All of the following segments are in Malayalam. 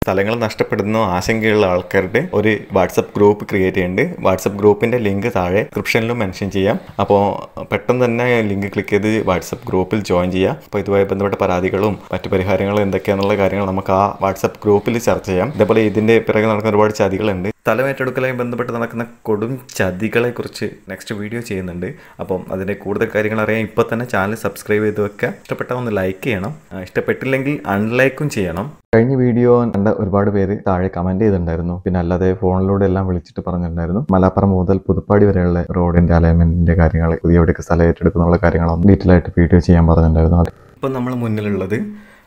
സ്ഥലങ്ങൾ നഷ്ടപ്പെടുന്ന ആശങ്കയുള്ള ആൾക്കാരുടെ ഒരു വാട്സപ്പ് ഗ്രൂപ്പ് ക്രിയേറ്റ് ചെയ്യുന്നുണ്ട് വാട്സപ്പ് ഗ്രൂപ്പിൻ്റെ ലിങ്ക് താഴെ ഡിസ്ക്രിപ്ഷനിലും മെൻഷൻ ചെയ്യാം അപ്പോൾ പെട്ടെന്ന് തന്നെ ലിങ്ക് ക്ലിക്ക് ചെയ്ത് വാട്സപ്പ് ഗ്രൂപ്പിൽ ജോയിൻ ചെയ്യുക അപ്പോൾ ഇതുമായി ബന്ധപ്പെട്ട പരാതികളും മറ്റു പരിഹാരങ്ങളും എന്തൊക്കെയാണെന്നുള്ള കാര്യങ്ങൾ നമുക്ക് ആ വാട്സപ്പ് ഗ്രൂപ്പിൽ ചർച്ച ചെയ്യാം ഇതേപോലെ ഇതിൻ്റെ പിറകെ നടക്കുന്ന ഒരുപാട് ചതികളുണ്ട് സ്ഥലമേറ്റെടുക്കലുമായി ബന്ധപ്പെട്ട് നടക്കുന്ന കൊടും ചതികളെ കുറിച്ച് നെക്സ്റ്റ് വീഡിയോ ചെയ്യുന്നുണ്ട് അപ്പം അതിൻ്റെ കൂടുതൽ കാര്യങ്ങൾ അറിയാൻ ഇപ്പോൾ തന്നെ ചാനൽ സബ്സ്ക്രൈബ് ചെയ്ത് വെക്കുക ഇഷ്ടപ്പെട്ടാൽ ഒന്ന് ലൈക്ക് ചെയ്യണം ആ, ഇഷ്ടപ്പെട്ടില്ലെങ്കിൽ അൺലൈക്കും ചെയ്യണം കഴിഞ്ഞ വീഡിയോ കണ്ട ഒരുപാട് പേര് താഴെ കമന്റ് ചെയ്തിട്ടുണ്ടായിരുന്നു പിന്നെ അല്ലാതെ ഫോണിലൂടെ എല്ലാം വിളിച്ചിട്ട് പറഞ്ഞിട്ടുണ്ടായിരുന്നു മലപ്പുറം മുതൽ പുതുപ്പാടി വരെയുള്ള റോഡിന്റെ അലൈൻമെന്റിന്റെ കാര്യങ്ങൾ പുതിയ എവിടെയൊക്കെ സ്ഥലം ഏറ്റെടുക്കുന്നുള്ള കാര്യങ്ങളൊന്നും ഡീറ്റെയിൽ ആയിട്ട് വീഡിയോ ചെയ്യാൻ പറഞ്ഞിട്ടുണ്ടായിരുന്നു അത് ഇപ്പം നമ്മൾ മുന്നിലുള്ളത്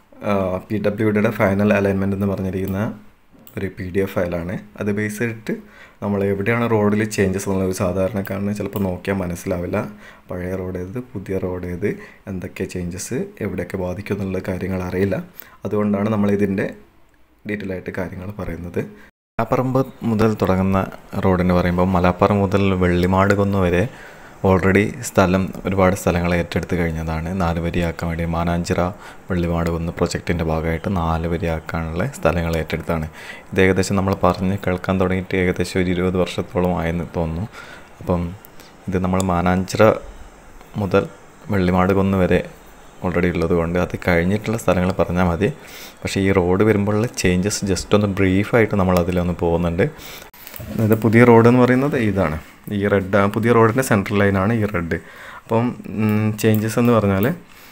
പി ഡബ്ല്യുഡിയുടെ ഫൈനൽ അലൈൻമെന്റ് എന്ന് പറഞ്ഞിരിക്കുന്ന ഒരു പി ഡി എഫ് ഫയലാണ് അത് ബേസ് ചെയ്തിട്ട് നമ്മൾ എവിടെയാണ് റോഡിൽ ചേഞ്ചസ് എന്നുള്ള ഒരു സാധാരണക്കാരന് ചിലപ്പോൾ നോക്കിയാൽ മനസ്സിലാവില്ല പഴയ റോഡ് ഏത് പുതിയ റോഡ് ഏത് എന്തൊക്കെ ചേഞ്ചസ് എവിടെയൊക്കെ ബാധിക്കും എന്നുള്ള കാര്യങ്ങൾ അറിയില്ല അതുകൊണ്ടാണ് നമ്മൾ ഇതിൻ്റെ ഡീറ്റെയിൽ ആയിട്ട് കാര്യങ്ങൾ പറയുന്നത് മലാപ്പറമ്പ് മുതൽ തുടങ്ങുന്ന റോഡിന് പറയുമ്പോൾ മലാപ്പറം മുതൽ വെള്ളിമാട് കുന്ന് വരെ ഓൾറെഡി സ്ഥലം ഒരുപാട് സ്ഥലങ്ങൾ ഏറ്റെടുത്ത് കഴിഞ്ഞതാണ് നാല് വരിയാക്കാൻ വേണ്ടി മാനാഞ്ചിറ വെള്ളിമാട് കുന്ന് പ്രൊജക്റ്റിൻ്റെ ഭാഗമായിട്ട് നാല് വരിയാക്കാനുള്ള സ്ഥലങ്ങൾ ഏറ്റെടുത്താണ് ഇത് ഏകദേശം നമ്മൾ പറഞ്ഞ് കേൾക്കാൻ തുടങ്ങിയിട്ട് ഏകദേശം ഒരു ഇരുപത് വർഷത്തോളം ആയെന്ന് തോന്നുന്നു അപ്പം ഇത് നമ്മൾ മാനാഞ്ചിറ മുതൽ വെള്ളിമാട് കുന്ന് വരെ ഓൾറെഡി ഉള്ളത് കൊണ്ട് അത് കഴിഞ്ഞിട്ടുള്ള സ്ഥലങ്ങൾ പറഞ്ഞാൽ മതി പക്ഷേ ഈ റോഡ് വരുമ്പോഴുള്ള ചേഞ്ചസ് ജസ്റ്റ് ഒന്ന് ബ്രീഫായിട്ട് നമ്മൾ അതിലൊന്ന് പോകുന്നുണ്ട് അതായത് പുതിയ റോഡ് എന്ന് പറയുന്നത് ഇതാണ് ഈ റെഡ് പുതിയ റോഡിൻ്റെ സെൻട്രൽ ലൈനാണ് ഈ റെഡ് അപ്പം ചേഞ്ചസ് എന്ന് പറഞ്ഞാൽ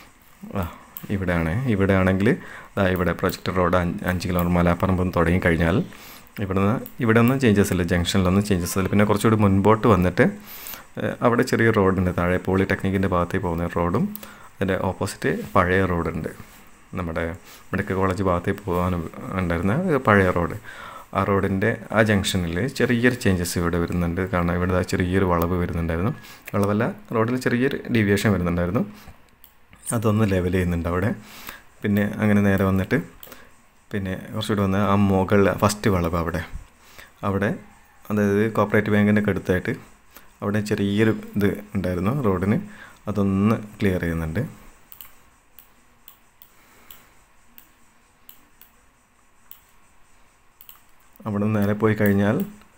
ആ ഇവിടെയാണ് ഇവിടെ ആണെങ്കിൽ ദാ ഇവിടെ പ്രൊജക്ട് റോഡ് അഞ്ച് അഞ്ച് കിലോമീറ്റർ മലാപ്പറമ്പ് തുടങ്ങി കഴിഞ്ഞാൽ ഇവിടുന്ന് ഇവിടെ ഒന്നും ചേഞ്ചസ് ഇല്ല ജംഗ്ഷനിലൊന്നും ചേഞ്ചസ് ഇല്ല പിന്നെ കുറച്ചുകൂടി മുൻപോട്ട് വന്നിട്ട് ഏഹ്, അവിടെ ചെറിയ റോഡുണ്ട് താഴെ പോളിടെക്നിക്കിൻ്റെ ഭാഗത്തേക്ക് പോകുന്ന റോഡും അതിൻ്റെ ഓപ്പോസിറ്റ് പഴയ റോഡുണ്ട് നമ്മുടെ മെഡിക്കൽ കോളേജ് ഭാഗത്തേക്ക് പോകാൻ ഉണ്ടായിരുന്ന ഒരു പഴയ റോഡ് ആ റോഡിൻ്റെ ആ ജംഗ്ഷനിൽ ചെറിയൊരു ചേഞ്ചസ് ഇവിടെ വരുന്നുണ്ട് കാരണം ഇവിടെ ദാ ചെറിയൊരു വളവ് വരുന്നുണ്ടായിരുന്നു വളവല്ല റോഡിൽ ചെറിയൊരു ഡീവിയേഷൻ വരുന്നുണ്ടായിരുന്നു അതൊന്ന് ലെവൽ ചെയ്യുന്നുണ്ട് അവിടെ പിന്നെ അങ്ങനെ നേരെ വന്നിട്ട് പിന്നെ കുറച്ചുകൂടി വന്ന് ആ മുകളിൽ ഫസ്റ്റ് വളവ് അവിടെ അവിടെ അതായത് കോപ്പറേറ്റീവ് ബാങ്കിൻ്റെ ഒക്കെ അടുത്തായിട്ട് അവിടെ ചെറിയൊരു ഇത് ഉണ്ടായിരുന്നു റോഡിന് അതൊന്ന് ക്ലിയർ ചെയ്യുന്നുണ്ട് അവിടെ നിന്ന് നേരെ പോയി കഴിഞ്ഞാൽ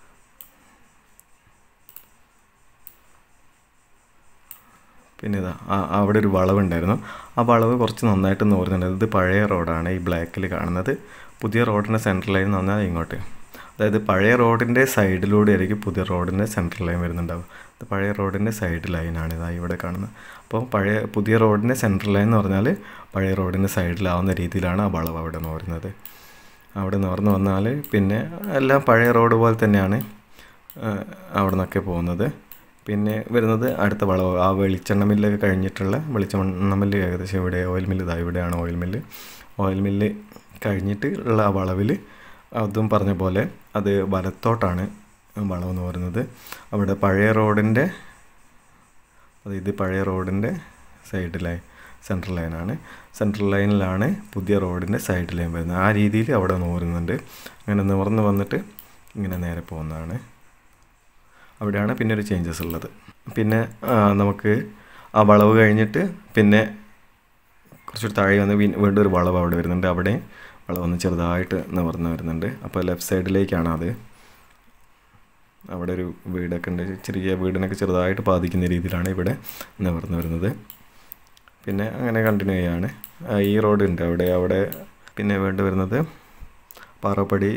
പിന്നെ ഇതാ ആ- അവിടെ ഒരു വളവുണ്ടായിരുന്നു ആ വളവ് കുറച്ച് നന്നായിട്ട് നോരുന്നുണ്ട് ഇത് പഴയ റോഡാണ് ഈ ബ്ലാക്കിൽ കാണുന്നത് പുതിയ റോഡിൻ്റെ സെൻട്രൽ ലൈൻ എന്ന് പറഞ്ഞാൽ ഇങ്ങോട്ട് അതായത് പഴയ റോഡിൻ്റെ സൈഡിലൂടെ ആയിരിക്കും പുതിയ റോഡിൻ്റെ സെൻട്രൽ ലൈൻ വരുന്നുണ്ടാവും ഇത് പഴയ റോഡിൻ്റെ സൈഡ് ലൈനാണ് ഇതാ ഇവിടെ കാണുന്നത് അപ്പോൾ പഴയ പുതിയ റോഡിൻ്റെ സെൻട്രൽ ലൈൻ എന്ന് പറഞ്ഞാൽ പഴയ റോഡിൻ്റെ സൈഡിലാവുന്ന രീതിയിലാണ് ആ വളവ് അവിടെ നോരുന്നത് അവിടെ നിവർന്ന് വന്നാൽ പിന്നെ എല്ലാം പഴയ റോഡ് പോലെ തന്നെയാണ് അവിടെ നിന്നൊക്കെ പോകുന്നത് പിന്നെ വരുന്നത് അടുത്ത വളവ് ആ വെളിച്ചെണ്ണ മില്ലൊക്കെ കഴിഞ്ഞിട്ടുള്ള വെളിച്ചെണ്ണ മില്ല് ഏകദേശം ഇവിടെ ഓയിൽ മില്ല് ഇതാ ഇവിടെയാണ് ഓയിൽ മില്ല് ഓയിൽ മില്ല് കഴിഞ്ഞിട്ട് ഉള്ള ആ വളവിൽ അതും പറഞ്ഞ പോലെ അത് വലത്തോട്ടാണ് വളവെന്ന് പറയുന്നത് അവിടെ പഴയ റോഡിൻ്റെ അത് ഇത് പഴയ റോഡിൻ്റെ സൈഡ് ലൈൻ സെൻട്രൽ ലൈനാണ് സെൻട്രൽ ലൈനിലാണ് പുതിയ റോഡിൻ്റെ സൈഡ് ലൈൻ വരുന്നത് ആ രീതിയിൽ അവിടെ നോരുന്നുണ്ട് അങ്ങനെ നിവർന്ന് വന്നിട്ട് ഇങ്ങനെ നേരെ പോകുന്നതാണ് അവിടെയാണ് പിന്നെ ഒരു ചേഞ്ചസ് ഉള്ളത് പിന്നെ ആ, നമുക്ക് ആ വളവ് കഴിഞ്ഞിട്ട് പിന്നെ കുറച്ചുകൂടി താഴെ വന്ന് വീ- വീണ്ടും ഒരു വളവ് അവിടെ വരുന്നുണ്ട് അവിടെ വളവ് ഒന്ന് ചെറുതായിട്ട് നിവർന്ന് വരുന്നുണ്ട് അപ്പോൾ ലെഫ്റ്റ് സൈഡിലേക്കാണ് അത് അവിടെ ഒരു വീടൊക്കെ ഉണ്ട് ചെറിയ വീടിനൊക്കെ ചെറുതായിട്ട് ബാധിക്കുന്ന രീതിയിലാണ് ഇവിടെ നിവർന്ന് വരുന്നത് പിന്നെ അങ്ങനെ കണ്ടിന്യൂ ചെയ്യാണ് ആ, ഈ റോഡ് ഉണ്ട് അവിടെ അവിടെ പിന്നെ വേണ്ടി വരുന്നത് പാറപ്പടി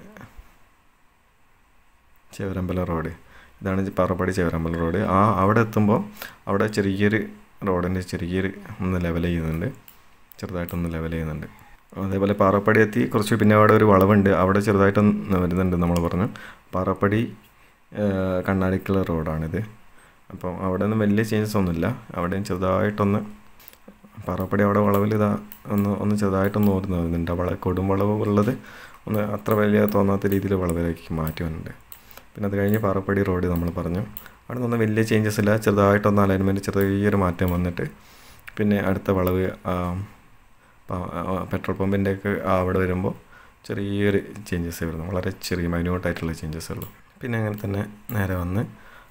ചേവരമ്പലം റോഡ് ഇതാണ് പാറപ്പടി ചേവരമ്പലം റോഡ് ആ അവിടെ എത്തുമ്പോൾ അവിടെ ചെറിയൊരു റോഡിൻ്റെ ചെറിയൊരു ഒന്ന് ലെവൽ ചെയ്യുന്നുണ്ട് ചെറുതായിട്ടൊന്ന് ലെവൽ ചെയ്യുന്നുണ്ട് അതേപോലെ പാറപ്പടി എത്തി കുറച്ച് പിന്നെ അവിടെ ഒരു വളവുണ്ട് അവിടെ ചെറുതായിട്ടൊന്ന് വരുന്നുണ്ട് നമ്മൾ പറഞ്ഞു പാറപ്പടി ഏഹ്, കണ്ണാടിക്കുള്ള റോഡാണിത് അപ്പം അവിടെ ഒന്നും വലിയ ചേഞ്ചസ് ഒന്നുമില്ല അവിടെയും ചെറുതായിട്ടൊന്ന് പാറപ്പടി അവിടെ വളവിൽ ഇതാ ഒന്ന് ഒന്ന് ചെറുതായിട്ടൊന്ന് ഓർന്ന് വരുന്നുണ്ട് വള കൊടും വളവ് ഉള്ളത് ഒന്ന് അത്ര വലിയ തോന്നാത്ത രീതിയിൽ വളവിലേക്ക് മാറ്റി വന്നിട്ടുണ്ട് പിന്നെ അത് കഴിഞ്ഞ് പാറപ്പടി റോഡ് നമ്മൾ പറഞ്ഞു അവിടെ നിന്നൊന്നും വലിയ ചേഞ്ചസ് ഇല്ല ചെറുതായിട്ടൊന്ന് അലൈൻമെൻറ്റ് ചെറിയൊരു മാറ്റം വന്നിട്ട് പിന്നെ അടുത്ത വളവ് ആ, പ- ആ, പെട്രോൾ പമ്പിൻ്റെ ഒക്കെ അവിടെ വരുമ്പോൾ ചെറിയൊരു ചേഞ്ചസ് വരുന്നു വളരെ ചെറിയ മൈന്യൂട്ടായിട്ടുള്ള ചേഞ്ചസ് ഉള്ളൂ പിന്നെ അങ്ങനെ തന്നെ നേരെ വന്ന്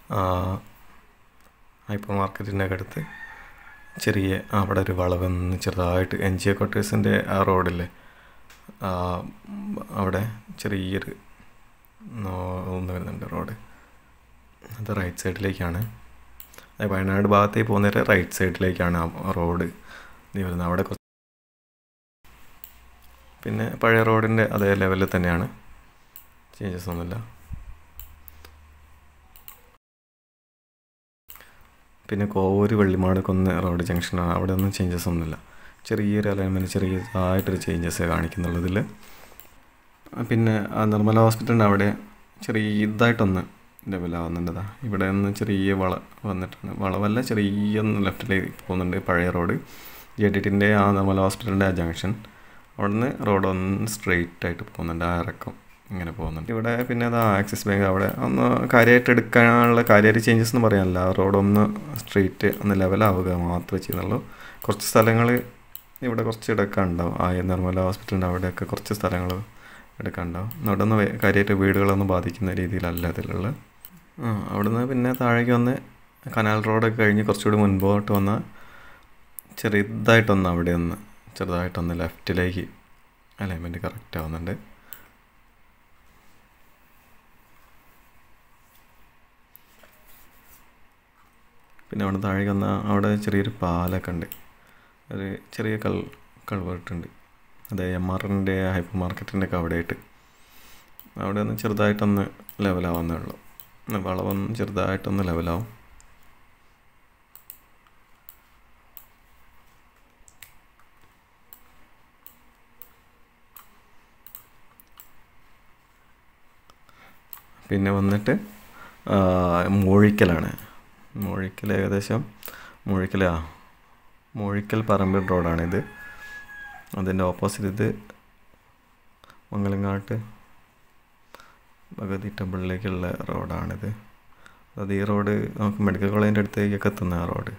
ഹൈപ്പർ മാർക്കറ്റിൻ്റെ ഒക്കെ അടുത്ത് ചെറിയ അവിടെ ഒരു വളവെന്ന് ചെറുതായിട്ട് എൻ ജി ഒ ക്വാർട്ടേഴ്സിൻ്റെ ആ റോഡില്ലേ ആ, അവിടെ ചെറിയൊരു നോ- ഒന്ന് വരുന്നുണ്ട് റോഡ് അത് റൈറ്റ് സൈഡിലേക്കാണ് അത് വയനാട് ഭാഗത്തേക്ക് പോകുന്നവരെ റൈറ്റ് സൈഡിലേക്കാണ് ആ റോഡ് ഇത് വരുന്നത് അവിടെ കുറച്ച് പിന്നെ പഴയ റോഡിൻ്റെ അതേ ലെവലിൽ തന്നെയാണ് ചേഞ്ചസ് ഒന്നുമില്ല പിന്നെ കോവൂര് വെള്ളിമാട് കൊന്ന് റോഡ് ജംഗ്ഷനാണ് അവിടെ ഒന്നും ചേഞ്ചസ് ഒന്നുമില്ല ചെറിയൊരു അലൈൻമെൻറ്റ് ചെറിയതായിട്ടൊരു ചേഞ്ചസ് കാണിക്കുന്നുള്ളതിൽ പിന്നെ ആ നിർമ്മല ഹോസ്പിറ്റലിൻ്റെ അവിടെ ചെറിയതായിട്ടൊന്ന് ലെവലാവുന്നുണ്ട് ഇവിടെ നിന്ന് ചെറിയ വള വന്നിട്ടുണ്ട് വളവല്ല ചെറിയ ഒന്ന് ലെഫ്റ്റിലേക്ക് പോകുന്നുണ്ട് പഴയ റോഡ് ജെ ടി ടിൻ്റെ ആ നിർമ്മല ഹോസ്പിറ്റലിൻ്റെ ആ ജംഗ്ഷൻ അവിടെ നിന്ന് റോഡ് ഒന്ന് സ്ട്രെയിറ്റ് ആയിട്ട് പോകുന്നുണ്ട് ആ ഇറക്കം ഇങ്ങനെ പോകുന്നുണ്ട് ഇവിടെ പിന്നെ അത് ആക്സിസ് ബാങ്ക് അവിടെ ഒന്ന് കാര്യമായിട്ട് എടുക്കാനുള്ള കാര്യമായിട്ട് ചേഞ്ചസ് എന്ന് പറയാനില്ല ആ റോഡ് ഒന്ന് സ്ട്രെയിറ്റ് ഒന്ന് ലെവലാവുക മാത്രമേ ചെയ്യുന്നുള്ളൂ കുറച്ച് സ്ഥലങ്ങൾ ഇവിടെ കുറച്ച് എടുക്കാൻ ഉണ്ടാവും ആ നിർമ്മല ഹോസ്പിറ്റലിൻ്റെ അവിടെയൊക്കെ കുറച്ച് സ്ഥലങ്ങൾ എടുക്കാൻ ഉണ്ടാവും അവിടെ നിന്ന് കാര്യമായിട്ട് വീടുകളൊന്നും ബാധിക്കുന്ന രീതിയിലല്ല അതിലുള്ള ആ അവിടുന്ന് പിന്നെ താഴേക്ക് വന്ന് കനാൽ റോഡൊക്കെ കഴിഞ്ഞ് കുറച്ചുകൂടി മുൻപോട്ട് വന്ന ചെറുതായിട്ടൊന്ന് അവിടെ ഒന്ന് ചെറുതായിട്ടൊന്ന് ലെഫ്റ്റിലേക്ക് അലൈൻമെൻറ്റ് കറക്റ്റ് ആവുന്നുണ്ട് പിന്നെ അവിടെ താഴേക്ക് വന്ന അവിടെ ചെറിയൊരു പാലൊക്കെ ഉണ്ട് ഒരു ചെറിയ കൽ കൾവേർട്ടുണ്ട് അതെ എം ആറിൻ്റെ ഹൈപ്പർ മാർക്കറ്റിൻ്റെ ഒക്കെ അവിടെയായിട്ട് അവിടെ ഒന്ന് ചെറുതായിട്ടൊന്ന് ലെവലാവുന്നേ ഉള്ളൂ ഒന്ന് വളവൊന്ന് ചെറുതായിട്ടൊന്ന് ലെവലാവും പിന്നെ വന്നിട്ട് ആ, മൂഴിക്കലാണ് മൂഴിക്കൽ ഏകദേശം മൂഴിക്കലാ മൂഴിക്കൽ പറമ്പിൽ റോഡാണിത് അതിൻ്റെ ഓപ്പോസിറ്റ് ഇത് മംഗലങ്ങാട്ട് ഭഗവതി ടെമ്പിളിലേക്കുള്ള റോഡാണിത് അത് ഈ റോഡ് നമുക്ക് മെഡിക്കൽ കോളേജിൻ്റെ അടുത്തേക്കൊക്കെ എത്തുന്ന ആ റോഡ്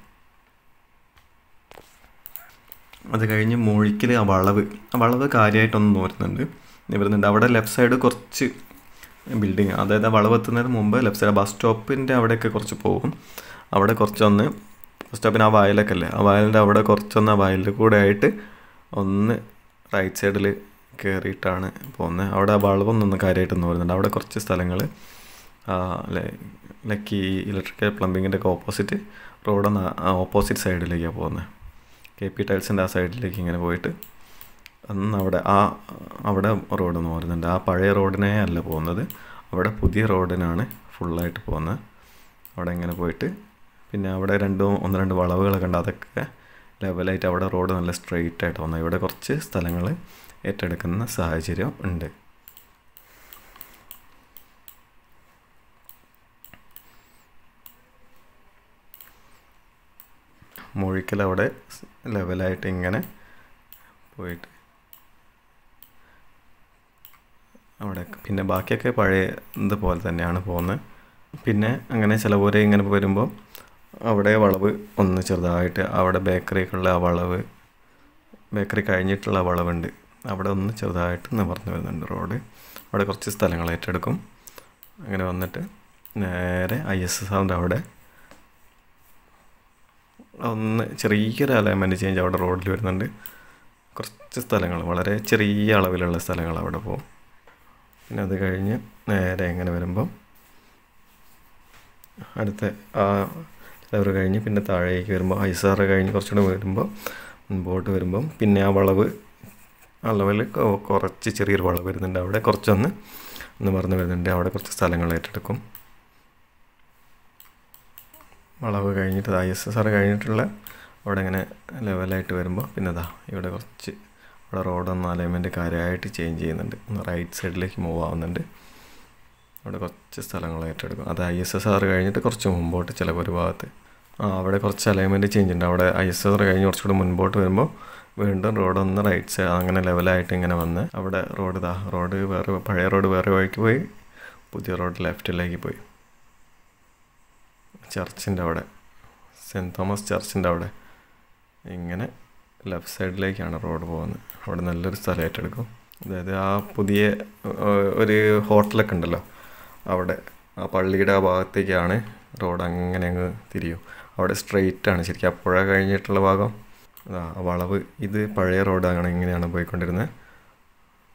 അത് കഴിഞ്ഞ് മൂഴിക്കൽ ആ വളവ് ആ വളവ് കാര്യമായിട്ടൊന്നും വരുന്നുണ്ട് വരുന്നുണ്ട് അവിടെ ലെഫ്റ്റ് സൈഡ് കുറച്ച് ബിൽഡിങ് അതായത് ആ വളവ് എത്തുന്നതിന് മുമ്പ് ലെഫ്റ്റ് സൈഡ് ബസ് സ്റ്റോപ്പിൻ്റെ അവിടെയൊക്കെ കുറച്ച് പോകും അവിടെ കുറച്ചൊന്ന് ബസ് സ്റ്റോപ്പിന് ആ വയലൊക്കെ അല്ലേ ആ വയലിൻ്റെ അവിടെ കുറച്ചൊന്ന് ആ വയലിൽ കൂടെ ആയിട്ട് ഒന്ന് റൈറ്റ് സൈഡിൽ കയറിയിട്ടാണ് പോകുന്നത് അവിടെ ആ വളവൊന്നും കാര്യമായിട്ടൊന്നും വരുന്നുണ്ട് അവിടെ കുറച്ച് സ്ഥലങ്ങൾ ലക്കി ഇലക്ട്രിക്കൽ പ്ലംബിങ്ങിൻ്റെ ഒക്കെ ഓപ്പോസിറ്റ് റോഡൊന്ന് ഓപ്പോസിറ്റ് സൈഡിലേക്കാണ് പോകുന്നത് കെ പി ടൈൽസിൻ്റെ ആ സൈഡിലേക്ക് ഇങ്ങനെ പോയിട്ട് അന്ന് അവിടെ ആ അവിടെ റോഡൊന്നും വരുന്നുണ്ട് ആ പഴയ റോഡിനെ അല്ല പോകുന്നത് അവിടെ പുതിയ റോഡിനാണ് ഫുള്ളായിട്ട് പോകുന്നത് അവിടെ ഇങ്ങനെ പോയിട്ട് പിന്നെ അവിടെ രണ്ടും ഒന്ന് രണ്ട് വളവുകളൊക്കെ ഉണ്ട് അതൊക്കെ ലെവലായിട്ട് അവിടെ റോഡ് നല്ല സ്ട്രെയിറ്റ് ആയിട്ട് പോകുന്നത് ഇവിടെ കുറച്ച് സ്ഥലങ്ങൾ ഏറ്റെടുക്കുന്ന സാഹചര്യം ഉണ്ട് മുഴിക്കൽ അവിടെ ലെവലായിട്ട് ഇങ്ങനെ പോയിട്ട് അവിടെ പിന്നെ ബാക്കിയൊക്കെ പഴയ ഇതുപോലെ തന്നെയാണ് പോകുന്നത് പിന്നെ അങ്ങനെ ചിലവരെ ഇങ്ങനെ വരുമ്പോൾ അവിടെ വളവ് ഒന്ന് ചെറുതായിട്ട് അവിടെ ബേക്കറിക്കുള്ള ആ വളവ് ബേക്കറി കഴിഞ്ഞിട്ടുള്ള ആ വളവുണ്ട് അവിടെ ഒന്ന് ചെറുതായിട്ട് നിവർന്ന് വരുന്നുണ്ട് റോഡ് അവിടെ കുറച്ച് സ്ഥലങ്ങൾ ഏറ്റെടുക്കും അങ്ങനെ വന്നിട്ട് നേരെ ഐ എസ് എസ് ആറിൻ്റെ അവിടെ ഒന്ന് ചെറിയൊരു അലൈൻമെൻറ്റ് ചേഞ്ച് അവിടെ റോഡിൽ വരുന്നുണ്ട് കുറച്ച് സ്ഥലങ്ങൾ വളരെ ചെറിയ അളവിലുള്ള സ്ഥലങ്ങൾ അവിടെ പോകും പിന്നെ അത് കഴിഞ്ഞ് നേരെ ഇങ്ങനെ വരുമ്പം അടുത്ത ആ ലെവർ കഴിഞ്ഞ് പിന്നെ താഴേക്ക് വരുമ്പോൾ ഐസാറ് കഴിഞ്ഞ് കുറച്ചുകൂടെ വരുമ്പോൾ മുൻപോട്ട് വരുമ്പം പിന്നെ ആ വളവ് ആ ലെവലിൽ കുറച്ച് ചെറിയൊരു വളവ് വരുന്നുണ്ട് അവിടെ കുറച്ചൊന്ന് ഒന്ന് മറന്ന് വരുന്നുണ്ട് അവിടെ കുറച്ച് സ്ഥലങ്ങൾ ഏറ്റെടുക്കും വളവ് കഴിഞ്ഞിട്ട് ഐ എസ് എസ് ആർ കഴിഞ്ഞിട്ടുള്ള അവിടെ ഇങ്ങനെ ലെവലായിട്ട് വരുമ്പോൾ പിന്നെ അതാ ഇവിടെ കുറച്ച് അവിടെ റോഡൊന്ന് അലൈൻമെൻറ്റ് കാര്യമായിട്ട് ചേഞ്ച് ചെയ്യുന്നുണ്ട് ഒന്ന് റൈറ്റ് സൈഡിലേക്ക് മൂവ് ആവുന്നുണ്ട് അവിടെ കുറച്ച് സ്ഥലങ്ങൾ ഏറ്റെടുക്കും അത് ഐ എസ് എസ് ആർ കഴിഞ്ഞിട്ട് കുറച്ച് മുമ്പോട്ട് ചിലപ്പോൾ ഒരു ഭാഗത്ത് ആ അവിടെ കുറച്ച് അലൈൻമെൻറ്റ് ചേഞ്ച് ഉണ്ട് അവിടെ ഐ എസ് എസ് ആർ കഴിഞ്ഞ് കുറച്ചുകൂടി മുൻപോട്ട് വരുമ്പോൾ വീണ്ടും റോഡ് ഒന്ന് റൈറ്റ് സൈഡ് അങ്ങനെ ലെവലായിട്ട് ഇങ്ങനെ വന്ന് അവിടെ റോഡ് ഇതാ റോഡ് വേറെ പഴയ റോഡ് വേറെ വഴിക്ക് പോയി പുതിയ റോഡ് ലെഫ്റ്റിലേക്ക് പോയി ചർച്ചിൻ്റെ അവിടെ സെൻറ്റ് തോമസ് ചർച്ചിൻ്റെ അവിടെ ഇങ്ങനെ ലെഫ്റ്റ് സൈഡിലേക്കാണ് റോഡ് പോകുന്നത് അവിടെ നല്ലൊരു സ്ഥലം ഏറ്റെടുക്കും അതായത് ആ പുതിയ ഏഹ്, ഒരു ഹോട്ടലൊക്കെ ഉണ്ടല്ലോ അവിടെ ആ പള്ളിയുടെ ആ ഭാഗത്തേക്കാണ് റോഡ് അങ്ങനെ അങ്ങ് തിരിയും അവിടെ സ്ട്രെയിറ്റ് ആണ് ശരിക്കും ആ പുഴ കഴിഞ്ഞിട്ടുള്ള ഭാഗം അതാ ആ വളവ് ഇത് പഴയ റോഡാണ് ഇങ്ങനെയാണ് പോയിക്കൊണ്ടിരുന്നത്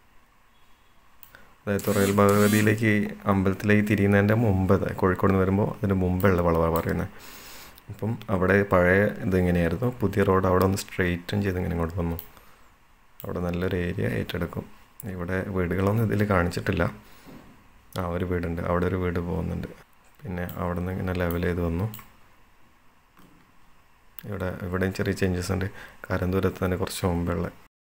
അതായത് തുറയൽ ഭഗവതിയിലേക്ക് അമ്പലത്തിലേക്ക് തിരിയുന്നതിൻ്റെ മുമ്പ് ദാ കോഴിക്കോട് നിന്ന് വരുമ്പോൾ അതിൻ്റെ മുമ്പുള്ള വളവാണ് പറയുന്നത് അപ്പം അവിടെ പഴയ ഇതിങ്ങനെയായിരുന്നു പുതിയ റോഡ് അവിടെ ഒന്ന് സ്ട്രെയിറ്റും ചെയ്ത് ഇങ്ങനെ ഇങ്ങോട്ട് വന്നു അവിടെ നല്ലൊരു ഏരിയ ഏറ്റെടുക്കും ഇവിടെ വീടുകളൊന്നും ഇതിൽ കാണിച്ചിട്ടില്ല ആ ഒരു വീടുണ്ട് അവിടെ ഒരു വീട് പോകുന്നുണ്ട് പിന്നെ അവിടെ നിന്ന് ഇങ്ങനെ ലെവൽ ചെയ്ത് വന്നു ഇവിടെ ഇവിടെയും ചെറിയ ചേഞ്ചസ് ഉണ്ട് കാരന്തൂരത്ത് തന്നെ കുറച്ച് മുമ്പുള്ള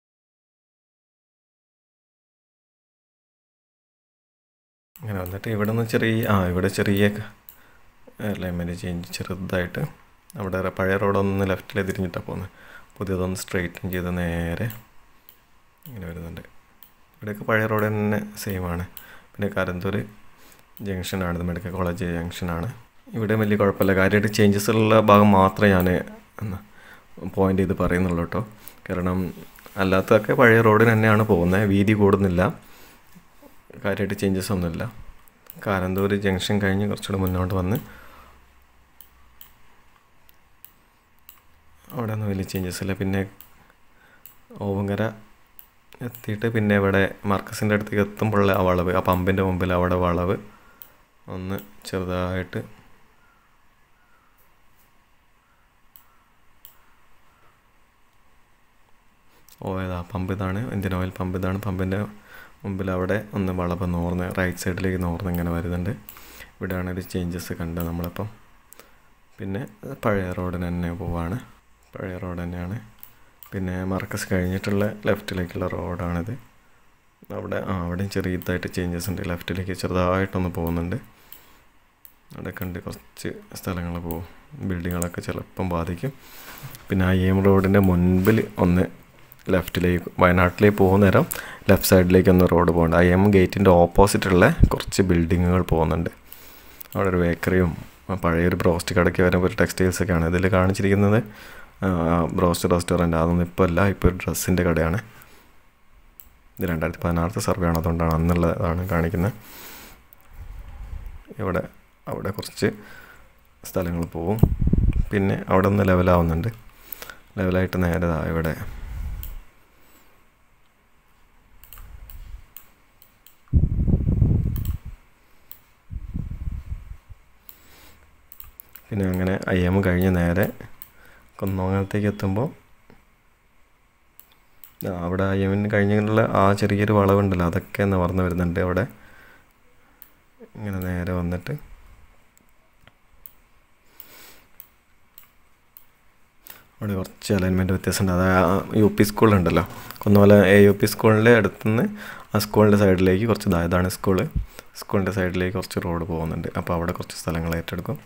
അങ്ങനെ വന്നിട്ട് ഇവിടെ നിന്ന് ചെറിയ ആ ഇവിടെ ചെറിയ ലൈൻമെൻറ്റ് ചേഞ്ച് ചെറുതായിട്ട് അവിടെ റെ- പഴയ റോഡൊന്ന് ലെഫ്റ്റിൽ തിരിഞ്ഞിട്ടാണ് പോകുന്നത് പുതിയതൊന്ന് സ്ട്രെയിറ്റൻ ചെയ്ത് നേരെ ഇങ്ങനെ വരുന്നുണ്ട് ഇവിടെയൊക്കെ പഴയ റോഡ് തന്നെ സെയിം ആണ് പിന്നെ കാരന്തൂർ ജംഗ്ഷനാണ് ഇത് മെഡിക്കൽ കോളേജ് ജംഗ്ഷനാണ് ഇവിടെ വലിയ കുഴപ്പമില്ല കാര്യമായിട്ട് ചേഞ്ചസ് ഉള്ള ഭാഗം മാത്രമേ ഞാൻ പോയിന്റ് ചെയ്ത് പറയുന്നുള്ളൂ കേട്ടോ കാരണം അല്ലാത്തതൊക്കെ പഴയ റോഡിന് തന്നെയാണ് പോകുന്നത് വീതി കൂടുന്നില്ല കാര്യമായിട്ട് ചേഞ്ചസ് ഒന്നുമില്ല കാരന്തൂർ ജംഗ്ഷൻ കഴിഞ്ഞ് കുറച്ചുകൂടെ മുന്നോട്ട് വന്ന് അവിടെ ഒന്നും വലിയ ചേഞ്ചസ് ഇല്ല പിന്നെ ഓവങ്കര എത്തിയിട്ട് പിന്നെ ഇവിടെ മാർക്കസിൻ്റെ അടുത്തേക്ക് എത്തുമ്പോഴുള്ള ആ വളവ് ആ പമ്പിൻ്റെ മുമ്പിൽ അവിടെ വളവ് ഒന്ന് ചെറുതായിട്ട് ഓ ഏതാ പമ്പ് ഇതാണ് ഇന്ത്യൻ ഓയിൽ പമ്പ് ഇതാണ് പമ്പിൻ്റെ മുമ്പിൽ അവിടെ ഒന്ന് വളവ് നോർന്ന് റൈറ്റ് സൈഡിലേക്ക് നോർന്ന് ഇങ്ങനെ വരുന്നുണ്ട് ഇവിടെയാണ് ഒരു ചേഞ്ചസ് കണ്ടത് നമ്മളിപ്പം പിന്നെ പഴയ റോഡിന് തന്നെ പോവാണ് പഴയ റോഡ് തന്നെയാണ് പിന്നെ മർക്കസ് കഴിഞ്ഞിട്ടുള്ള ലെഫ്റ്റിലേക്കുള്ള റോഡാണിത് അവിടെ ആ അവിടെയും ചെറിയതായിട്ട് ചേഞ്ചസ് ഉണ്ട് ലെഫ്റ്റിലേക്ക് ചെറുതായിട്ടൊന്ന് പോകുന്നുണ്ട് അവിടെ കണ്ട് കുറച്ച് സ്ഥലങ്ങൾ പോകും ബിൽഡിങ്ങുകളൊക്കെ ചിലപ്പം ബാധിക്കും പിന്നെ ആ എം റോഡിൻ്റെ മുൻപിൽ ഒന്ന് ലെഫ്റ്റിലേക്ക് വയനാട്ടിലേക്ക് പോകുന്ന നേരം ലെഫ്റ്റ് സൈഡിലേക്ക് ഒന്ന് റോഡ് പോകുന്നുണ്ട് ഐ എം ഗേറ്റിൻ്റെ ഓപ്പോസിറ്റുള്ള കുറച്ച് ബിൽഡിങ്ങുകൾ പോകുന്നുണ്ട് അവിടെ ഒരു ബേക്കറിയും ആ പഴയൊരു ബ്രോസ്റ്റ് കടയ്ക്ക് വരുമ്പോൾ ഒരു ടെക്സ്റ്റൈൽസ് ഒക്കെയാണ് ഇതിൽ കാണിച്ചിരിക്കുന്നത് ബ്രോസ്റ്റ് റെസ്റ്റോറൻറ്റ് അതൊന്നും ഇപ്പോൾ അല്ല ഇപ്പോൾ ഒരു ഡ്രസ്സിൻ്റെ കടയാണ് ഇത് രണ്ടായിരത്തി പതിനാറത്തെ സർവേ ആണ് അതുകൊണ്ടാണ് അന്നുള്ളതാണ് കാണിക്കുന്നത് ഇവിടെ അവിടെ കുറച്ച് സ്ഥലങ്ങൾ പോവും പിന്നെ അവിടെ ഒന്ന് ലെവലാവുന്നുണ്ട് ലെവലായിട്ട് നേരെ ദാ ഇവിടെ പിന്നെ അങ്ങനെ ഐ എം കഴിഞ്ഞ് നേരെ കുന്നോങ്ങലത്തേക്ക് എത്തുമ്പോൾ ആ, അവിടെ ഐ എമ്മിന് കഴിഞ്ഞുള്ള ആ ചെറിയൊരു വളവുണ്ടല്ലോ അതൊക്കെ നിവർന്ന് വരുന്നുണ്ട് അവിടെ ഇങ്ങനെ നേരെ വന്നിട്ട് അവിടെ കുറച്ച് അലൈൻമെൻറ്റ് വ്യത്യാസമുണ്ട് അത് ആ യു പി സ്കൂളുണ്ടല്ലോ കുന്നോല എ യു പി സ്കൂളിൻ്റെ അടുത്തുനിന്ന് ആ സ്കൂളിൻ്റെ സൈഡിലേക്ക് കുറച്ച് ദാ ഇതാണ് സ്കൂള് സ്കൂളിൻ്റെ സൈഡിലേക്ക് കുറച്ച് റോഡ് പോകുന്നുണ്ട് അപ്പോൾ അവിടെ കുറച്ച് സ്ഥലങ്ങൾ ഏറ്റെടുക്കും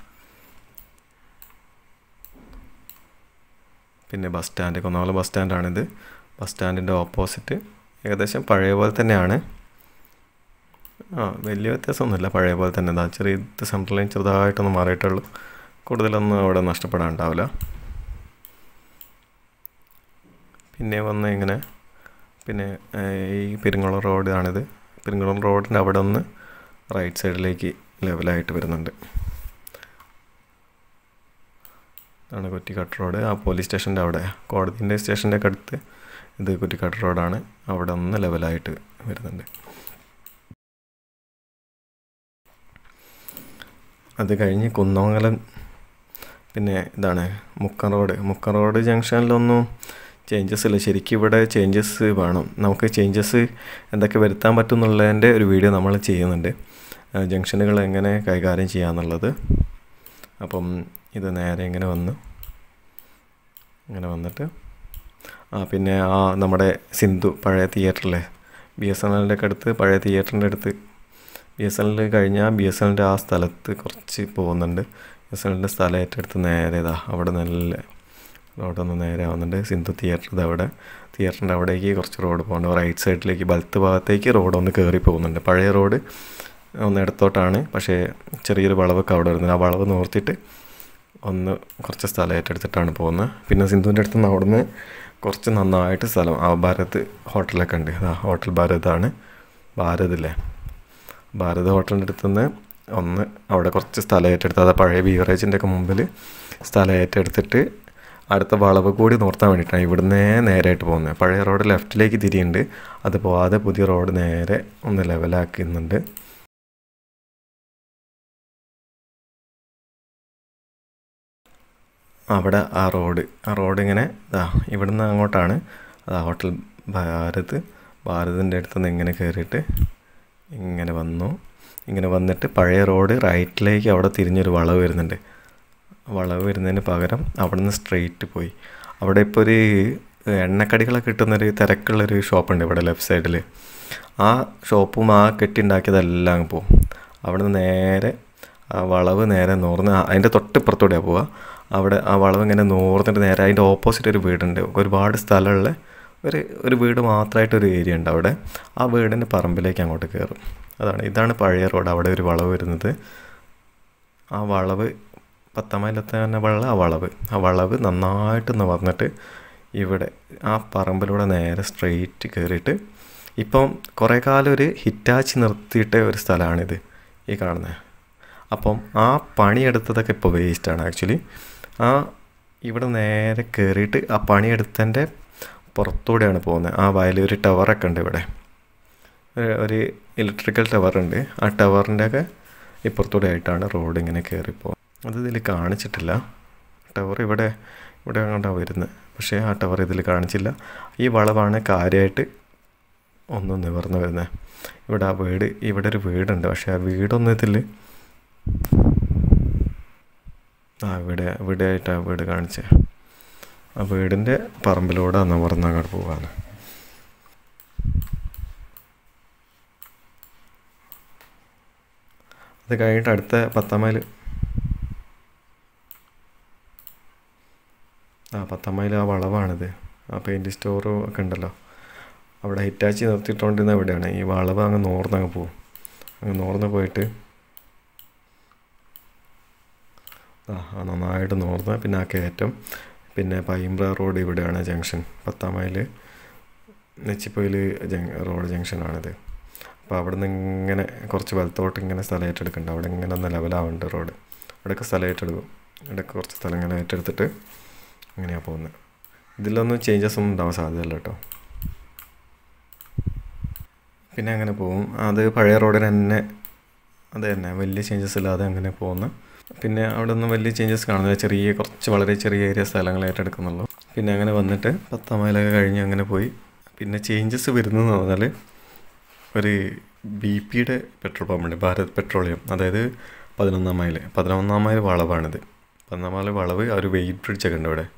പിന്നെ ബസ് സ്റ്റാൻഡ് കുന്നോല ബസ് സ്റ്റാൻഡാണിത് ബസ് സ്റ്റാൻഡിൻ്റെ ഓപ്പോസിറ്റ് ഏകദേശം പഴയ പോലെ തന്നെയാണ് ആ വലിയ വ്യത്യാസമൊന്നുമില്ല പഴയ പോലെ തന്നെ എന്താ ചെറിയ ഇത് സെൻട്രൽ ലൈൻ ചെറുതായിട്ടൊന്ന് മാറിയിട്ടുള്ളൂ കൂടുതലൊന്നും അവിടെ നഷ്ടപ്പെടാനുണ്ടാവില്ല പിന്നെ വന്ന് ഇങ്ങനെ പിന്നെ ഏഹ്, ഈ പെരിങ്ങോളം റോഡാണിത് പെരിങ്ങോളം റോഡിൻ്റെ അവിടെ ഒന്ന് റൈറ്റ് സൈഡിലേക്ക് ലെവലായിട്ട് വരുന്നുണ്ട് ഇതാണ് കുറ്റിക്കാട്ട് റോഡ് ആ പോലീസ് സ്റ്റേഷൻ്റെ അവിടെ കോടതിൻ്റെ സ്റ്റേഷൻ്റെ ഒക്കെ അടുത്ത് ഇത് കുറ്റിക്കാട്ട് റോഡാണ് അവിടെ ഒന്ന് ലെവലായിട്ട് വരുന്നുണ്ട് അത് കഴിഞ്ഞ് കുന്നോങ്ങലം പിന്നെ ഇതാണ് മുക്കം റോഡ് മുക്കം റോഡ് ജംഗ്ഷനിലൊന്നും ചേഞ്ചസ് ഇല്ല ശരിക്കും ഇവിടെ ചേഞ്ചസ് വേണം നമുക്ക് ചേഞ്ചസ് എന്തൊക്കെ വരുത്താൻ പറ്റും എന്നുള്ളതിൻ്റെ ഒരു വീഡിയോ നമ്മൾ ചെയ്യുന്നുണ്ട് ജംഗ്ഷനുകൾ എങ്ങനെ കൈകാര്യം ചെയ്യാന്നുള്ളത് അപ്പം ഇത് നേരെ ഇങ്ങനെ വന്ന് ഇങ്ങനെ വന്നിട്ട് ആ പിന്നെ ആ നമ്മുടെ സിന്ധു പഴയ തിയേറ്ററിലെ ബി എസ് എൻ എല്ലിൻ്റെ ഒക്കെ അടുത്ത് പഴയ തിയേറ്ററിൻ്റെ അടുത്ത് ബി എസ് എൻ എൽ കഴിഞ്ഞാൽ ബി എസ് എല്ലിൻ്റെ ആ സ്ഥലത്ത് കുറച്ച് പോകുന്നുണ്ട് ബി എസ് എൻ എല്ലിൻ്റെ സ്ഥലം ഏറ്റെടുത്ത് നേരെ ഇതാ അവിടെ നല്ല റോഡ് ഒന്ന് നേരെ ആവുന്നുണ്ട് സിന്ധു തിയേറ്റർ ഇത് അവിടെ തിയേറ്ററിൻ്റെ അവിടേക്ക് കുറച്ച് റോഡ് പോകുന്നുണ്ട് റൈറ്റ് സൈഡിലേക്ക് ബലത്ത് ഭാഗത്തേക്ക് റോഡ് ഒന്ന് കയറി പോകുന്നുണ്ട് പഴയ റോഡ് ഒന്ന് ഇടത്തോട്ടാണ് പക്ഷേ ചെറിയൊരു വളവൊക്കെ അവിടെ വരുന്നത് ആ വളവ് നോർത്തിട്ട് ഒന്ന് കുറച്ച് സ്ഥലം ഏറ്റെടുത്തിട്ടാണ് പോകുന്നത് പിന്നെ സിന്ധുവിൻ്റെ അടുത്ത് നിന്ന് അവിടുന്ന് കുറച്ച് നന്നായിട്ട് സ്ഥലം ആ ഭാരത് ഹോട്ടലൊക്കെ ഉണ്ട് ആ ഹോട്ടൽ ഭാരതാണ് ഭാരതില്ലേ ഭാരത് ഹോട്ടലിൻ്റെ അടുത്ത് നിന്ന് ഒന്ന് അവിടെ കുറച്ച് സ്ഥലം ഏറ്റെടുത്ത് അത് പഴയ ബീവറേജിൻ്റെ ഒക്കെ മുമ്പിൽ സ്ഥലം ഏറ്റെടുത്തിട്ട് അടുത്ത വളവ് കൂടി നോർത്താൻ വേണ്ടിയിട്ടാണ് ഇവിടുന്ന് നേരായിട്ട് പോകുന്നത് പഴയ റോഡ് ലെഫ്റ്റിലേക്ക് തിരിയുന്നുണ്ട് അത് പോവാതെ പുതിയ റോഡ് നേരെ ഒന്ന് ലെവലാക്കുന്നുണ്ട് അവിടെ ആ റോഡ് ആ റോഡ് ഇങ്ങനെ ഇതാ ഇവിടുന്ന് അങ്ങോട്ടാണ് അതാ ഹോട്ടൽ ഭാരത് ഭാരതിൻ്റെ അടുത്ത് നിന്ന് ഇങ്ങനെ കയറിയിട്ട് ഇങ്ങനെ വന്നു ഇങ്ങനെ വന്നിട്ട് പഴയ റോഡ് റൈറ്റിലേക്ക് അവിടെ തിരിഞ്ഞൊരു വളവ് വരുന്നുണ്ട് വളവ് വരുന്നതിന് പകരം അവിടെ നിന്ന് സ്ട്രെയിറ്റ് പോയി അവിടെ ഇപ്പോൾ ഒരു എണ്ണക്കടികളൊക്കെ കിട്ടുന്നൊരു തിരക്കുള്ളൊരു ഷോപ്പുണ്ട് ഇവിടെ ലെഫ്റ്റ് സൈഡിൽ ആ ഷോപ്പും ആ കെട്ടിണ്ടാക്കിയതെല്ലാം അങ്ങ് പോകും അവിടെ നിന്ന് നേരെ ആ വളവ് നേരെ നൂർന്ന് അതിൻ്റെ തൊട്ടിപ്പുറത്തൂടെയാണ് പോവുക അവിടെ ആ വളവ് ഇങ്ങനെ നൂർന്നിട്ട് നേരെ അതിൻ്റെ ഓപ്പോസിറ്റ് ഒരു വീടുണ്ട് ഒരുപാട് സ്ഥലമുള്ള ഒരു ഒരു വീട് മാത്രമായിട്ടൊരു ഏരിയ ഉണ്ട് അവിടെ ആ വീടിൻ്റെ പറമ്പിലേക്ക് അങ്ങോട്ട് കയറും അതാണ് ഇതാണ് പഴയ റോഡ് അവിടെ ഒരു വളവ് വരുന്നത് ആ വളവ് പത്താം മൈലത്തെ തന്നെ വെള്ളം ആ വളവ് ആ വളവ് നന്നായിട്ട് വന്നിട്ട് ഇവിടെ ആ പറമ്പിലൂടെ നേരെ സ്ട്രെയിറ്റ് കയറിയിട്ട് ഇപ്പം കുറേ കാലം ഒരു ഹിറ്റാച്ചി നിർത്തിയിട്ട ഒരു സ്ഥലമാണിത് ഈ കാണുന്നത് അപ്പം ആ പണിയെടുത്തതൊക്കെ ഇപ്പോൾ വേസ്റ്റാണ് ആക്ച്വലി ആ ഇവിടെ നേരെ കയറിയിട്ട് ആ പണിയെടുത്തതിൻ്റെ പുറത്തൂടെയാണ് പോകുന്നത് ആ വയലിൽ ഒരു ടവറൊക്കെ ഉണ്ട് ഇവിടെ ഒരു ഇലക്ട്രിക്കൽ ടവർ ഉണ്ട് ആ ടവറിൻ്റെ ഒക്കെ ഇപ്പുറത്തൂടെ ആയിട്ടാണ് റോഡ് ഇങ്ങനെ കയറിപ്പോൾ അത് ഇതിൽ കാണിച്ചിട്ടില്ല ടവർ ഇവിടെ ഇവിടെ അങ്ങോട്ടാണ് വരുന്നത് പക്ഷേ ആ ടവർ ഇതിൽ കാണിച്ചില്ല ഈ വളവാണ് കാര്യമായിട്ട് ഒന്ന് നിവർന്ന് വരുന്നത് ഇവിടെ ആ വീട് ഇവിടെ ഒരു വീടുണ്ട് പക്ഷേ ആ വീടൊന്നും ഇതിൽ ആ ഇവിടെ ഇവിടെ ആയിട്ട് ആ വീട് കാണിച്ചേ ആ വീടിൻ്റെ പറമ്പിലൂടെ നിവർന്ന് അങ്ങോട്ട് പോവാണ് അത് കഴിഞ്ഞിട്ട് അടുത്ത പത്താം മൈൽ ആ പത്താം മൈൽ ആ വളവാണിത് ആ പെയിൻറ് സ്റ്റോറും ഒക്കെ ഉണ്ടല്ലോ അവിടെ ഹിറ്റാച്ചി നിർത്തിയിട്ടുകൊണ്ടിരുന്ന എവിടെയാണ് ഈ വളവ് അങ്ങ് നോർന്നങ്ങ് പോകും അങ്ങ് നോർന്ന് പോയിട്ട് ആ നന്നായിട്ട് നോർന്ന് പിന്നെ ആ കയറ്റം പിന്നെ പൈമ്പ്ര റോഡ് ഇവിടെയാണ് ജംഗ്ഷൻ പത്താം മൈൽ നെച്ചിപ്പൊയിൽ ജങ് റോഡ് ജംഗ്ഷനാണിത് അപ്പോൾ അവിടെ നിന്ന് ഇങ്ങനെ കുറച്ച് വലത്തോട്ട് ഇങ്ങനെ സ്ഥലം ഏറ്റെടുക്കുന്നുണ്ട് അവിടെ ഇങ്ങനെ ഒന്ന് ലെവലാവുന്നുണ്ട് റോഡ് അവിടെയൊക്കെ സ്ഥലം ഏറ്റെടുക്കും ഇവിടെയൊക്കെ കുറച്ച് സ്ഥലം ഇങ്ങനെ ഏറ്റെടുത്തിട്ട് അങ്ങനെയാണ് പോകുന്നത് ഇതിലൊന്നും ചേഞ്ചസ് ഒന്നും ഉണ്ടാവാൻ സാധ്യതയില്ല കേട്ടോ പിന്നെ അങ്ങനെ പോകും അത് പഴയ റോഡിന് തന്നെ അത് തന്നെ വലിയ ചേഞ്ചസ് ഇല്ലാതെ അങ്ങനെ പോകുന്ന പിന്നെ അവിടെ ഒന്നും വലിയ ചേഞ്ചസ് കാണുന്നില്ല ചെറിയ കുറച്ച് വളരെ ചെറിയ ഏരിയ സ്ഥലങ്ങൾ ഏറ്റെടുക്കുന്നുള്ളൂ പിന്നെ അങ്ങനെ വന്നിട്ട് പത്താം മൈലൊക്കെ കഴിഞ്ഞ് അങ്ങനെ പോയി പിന്നെ ചേഞ്ചസ് വരുന്നതെന്ന് പറഞ്ഞാൽ ഒരു ബി പിയുടെ പെട്രോൾ പമ്പുണ്ട് ഭാരത് പെട്രോളിയം അതായത് പതിനൊന്നാം മൈൽ പതിനൊന്നാം മൈൽ വളവാണിത് പതിനൊന്നാം മൈൽ വളവ് ആ ഒരു വെയിറ്റ് ബ്രിഡ്ജൊക്കെ ഉണ്ട് ഇവിടെ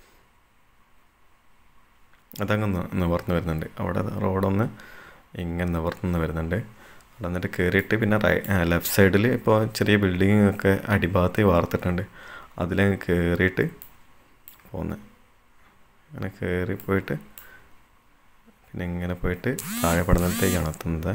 അതങ്ങ് നിവർന്ന് വരുന്നുണ്ട് അവിടെ റോഡൊന്ന് ഇങ്ങനെ നിവർന്ന് വരുന്നുണ്ട് അവിടെ എന്നിട്ട് കയറിയിട്ട് പിന്നെ റൈ ലെഫ്റ്റ് സൈഡിൽ ഇപ്പോൾ ചെറിയ ബിൽഡിംഗ് ഒക്കെ അടിഭാഗത്ത് വാർത്തിട്ടുണ്ട് അതിലങ്ങ് കയറിയിട്ട് പോകുന്നത് അങ്ങനെ കയറി പോയിട്ട് പിന്നെ ഇങ്ങനെ പോയിട്ട് താഴെ പഠനത്തേക്കാണ് എത്തുന്നത്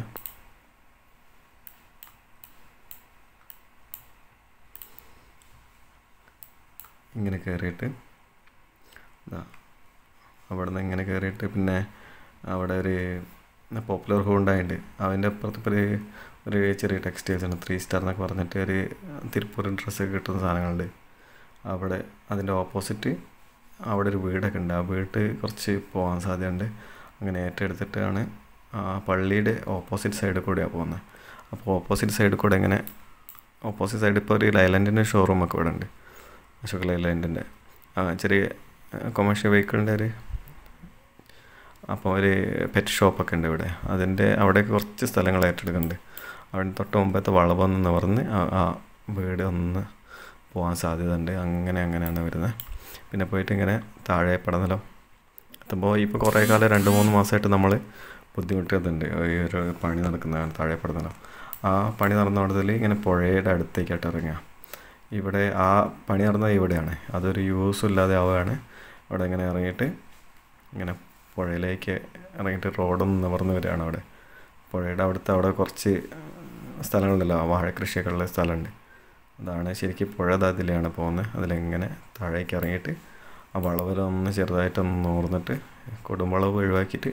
ഇങ്ങനെ കയറിയിട്ട് ഇതാ അവിടെ നിന്ന് ഇങ്ങനെ കയറിയിട്ട് പിന്നെ അവിടെ ഒരു പോപ്പുലർ ഹോണ്ടായുണ്ട് അതിൻ്റെ അപ്പുറത്ത് ഇപ്പോൾ ഒരു ഒരു ചെറിയ ടെക്സ്റ്റൈൽസ് ആണ് ത്രീ സ്റ്റാർ എന്നൊക്കെ പറഞ്ഞിട്ട് ഒരു തിരുപ്പൂർ ഡ്രസ്സൊക്കെ കിട്ടുന്ന സാധനങ്ങളുണ്ട് അവിടെ അതിൻ്റെ ഓപ്പോസിറ്റ് അവിടെ ഒരു വീടൊക്കെ ഉണ്ട് ആ വീട്ട് കുറച്ച് പോകാൻ സാധ്യതയുണ്ട് അങ്ങനെ ഏറ്റെടുത്തിട്ടാണ് ആ പള്ളിയുടെ ഓപ്പോസിറ്റ് സൈഡിൽ കൂടെയാണ് പോകുന്നത് അപ്പോൾ ഓപ്പോസിറ്റ് സൈഡിൽ കൂടെ ഇങ്ങനെ ഓപ്പോസിറ്റ് സൈഡിൽ ഇപ്പോൾ ഒരു ലൈലൻഡിൻ്റെ ഷോറൂമൊക്കെ ഇവിടെ ഉണ്ട് അശോക് ലൈലൻഡിൻ്റെ ചെറിയ കൊമേഴ്ഷ്യൽ വെഹിക്കിളിൻ്റെ ഒരു അപ്പോൾ ഒരു പെറ്റ് ഷോപ്പൊക്കെ ഉണ്ട് ഇവിടെ അതിൻ്റെ അവിടെ കുറച്ച് സ്ഥലങ്ങൾ ഏറ്റെടുക്കുന്നുണ്ട് അവിടെ തൊട്ട് മുമ്പത്തെ വളവൊന്ന് നിവർന്ന് ആ വീട് ഒന്ന് പോകാൻ സാധ്യത ഉണ്ട് അങ്ങനെ അങ്ങനെയാണ് വരുന്നത് പിന്നെ പോയിട്ട് ഇങ്ങനെ താഴെ പടനിലം എത്തുമ്പോൾ ഇപ്പോൾ കുറേ കാലം രണ്ട് മൂന്ന് മാസമായിട്ട് നമ്മൾ ബുദ്ധിമുട്ടുന്നുണ്ട് ഈ ഒരു പണി നടക്കുന്നതാണ് താഴെ പടനിലം ആ പണി നടന്നിടത്തിൽ ഇങ്ങനെ പുഴയുടെ അടുത്തേക്കായിട്ട് ഇറങ്ങുക ഇവിടെ ആ പണി നടന്നത് ഇവിടെയാണ് അതൊരു യൂസും ഇല്ലാതെ ആവുകയാണ് അവിടെ ഇങ്ങനെ ഇറങ്ങിയിട്ട് ഇങ്ങനെ പുഴയിലേക്ക് ഇറങ്ങിയിട്ട് റോഡൊന്ന് നിവർന്ന് വരികയാണ് അവിടെ പുഴയുടെ അവിടുത്തെ അവിടെ കുറച്ച് സ്ഥലങ്ങളുണ്ടല്ലോ വാഴ കൃഷിയൊക്കെ ഉള്ള സ്ഥലമുണ്ട് അതാണ് ശരിക്കും പുഴ അതിലെയാണ് പോകുന്നത് അതിലിങ്ങനെ താഴേക്ക് ഇറങ്ങിയിട്ട് ആ വളവിലൊന്ന് ചെറുതായിട്ടൊന്ന് നൂർന്നിട്ട് കൊടുംവളവ് ഒഴിവാക്കിയിട്ട്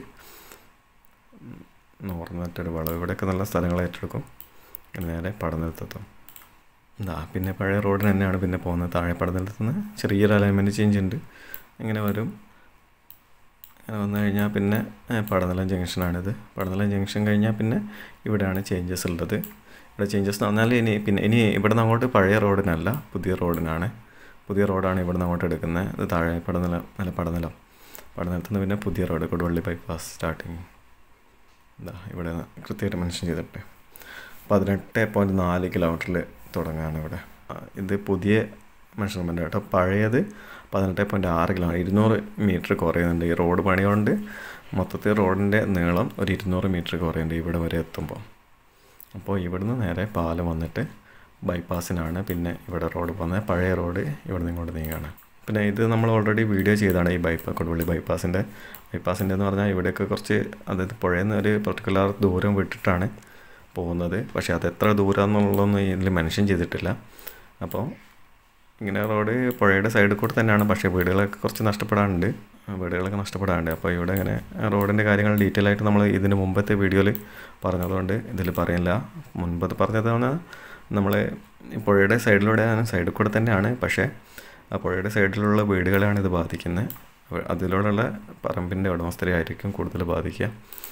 നൂർന്നിട്ടൊരു വളവ് ഇവിടെയൊക്കെ നല്ല സ്ഥലങ്ങൾ ഏറ്റെടുക്കും നേരെ പഠനത്തെത്തും എന്താ പിന്നെ പഴയ റോഡിന് തന്നെയാണ് പിന്നെ പോകുന്നത് താഴെ പടനിലത്ത് നിന്ന് ചെറിയൊരു അലൈൻമെൻറ്റ് ചേഞ്ച് ഉണ്ട് ഇങ്ങനെ വരും അങ്ങനെ വന്നു കഴിഞ്ഞാൽ പിന്നെ ഏ, പടനിലം ജംഗ്ഷനാണിത് പടനിലം ജംഗ്ഷൻ കഴിഞ്ഞാൽ പിന്നെ ഇവിടെയാണ് ചേഞ്ചസ് ഉള്ളത് ഇവിടെ ചേഞ്ചസ് എന്ന് പറഞ്ഞാൽ ഇനി പിന്നെ ഇനി ഇവിടുന്ന് അങ്ങോട്ട് പഴയ റോഡിനല്ല പുതിയ റോഡിനാണ് പുതിയ റോഡാണ് ഇവിടുന്ന് അങ്ങോട്ട് എടുക്കുന്നത് ഇത് താഴെ പടനിലം അല്ല പടനിലം പടനിലത്ത് നിന്ന് പിന്നെ പുതിയ റോഡ് കൊടുവള്ളി ബൈപ്പാസ് സ്റ്റാർട്ടിങ് എന്താ ഇവിടെ കൃത്യമായിട്ട് മെൻഷൻ ചെയ്തിട്ട് പതിനെട്ട് പോയിൻറ്റ് നാല് കിലോമീറ്ററിൽ തുടങ്ങുകയാണ് ഇവിടെ ആ, ഇത് പുതിയ മെഷർമെൻ്റ് കേട്ടോ പഴയത് പതിനെട്ട് പോയിൻറ്റ് ആറ് കിലോമീറ്റർ ഇരുന്നൂറ് മീറ്റർ കുറയുന്നുണ്ട് ഈ റോഡ് പണി കൊണ്ട് മൊത്തത്തിൽ റോഡിൻ്റെ നീളം ഒരു ഇരുന്നൂറ് മീറ്റർ കുറയുന്നുണ്ട് ഇവിടെ വരെ എത്തുമ്പോൾ അപ്പോൾ ഇവിടുന്ന് നേരെ പാലം വന്നിട്ട് ബൈപ്പാസിനാണ് പിന്നെ ഇവിടെ റോഡ് പോകുന്നത് പഴയ റോഡ് ഇവിടെ നിന്ന് ഇങ്ങോട്ട് നീങ്ങുകയാണ് പിന്നെ ഇത് നമ്മൾ ഓൾറെഡി വീഡിയോ ചെയ്തതാണ് ഈ ബൈപ്പാ കൊടുവള്ളി ബൈപ്പാസിൻ്റെ ബൈപ്പാസിൻ്റെ എന്ന് പറഞ്ഞാൽ ഇവിടെയൊക്കെ കുറച്ച് അതായത് പുഴയിൽ നിന്ന് ഒരു പർട്ടിക്കുലർ ദൂരം വിട്ടിട്ടാണ് പോകുന്നത് പക്ഷേ അത് എത്ര ദൂരം എന്നുള്ളതൊന്നും ഇതിൽ മെൻഷൻ ചെയ്തിട്ടില്ല അപ്പോൾ ഇങ്ങനെ റോഡ് പുഴയുടെ സൈഡിൽ കൂടെ തന്നെയാണ് പക്ഷേ വീടുകളൊക്കെ കുറച്ച് നഷ്ടപ്പെടാനുണ്ട് ആ, വീടുകളൊക്കെ നഷ്ടപ്പെടാനുണ്ട് അപ്പോൾ ഇവിടെ ഇങ്ങനെ റോഡിൻ്റെ കാര്യങ്ങൾ ഡീറ്റെയിൽ ആയിട്ട് നമ്മൾ ഇതിന് മുമ്പത്തെ വീഡിയോയിൽ പറഞ്ഞതുകൊണ്ട് ഇതിൽ പറയില്ല മുൻപ് പറഞ്ഞതാണ് നമ്മൾ പുഴയുടെ സൈഡിലൂടെയാണ് സൈഡിൽ കൂടെ തന്നെയാണ് പക്ഷേ ആ പുഴയുടെ സൈഡിലുള്ള വീടുകളെയാണ് ഇത് ബാധിക്കുന്നത് അവ- അതിലൂടെയുള്ള പറമ്പിൻ്റെ ഉടമസ്ഥരെയായിരിക്കും കൂടുതൽ ബാധിക്കുക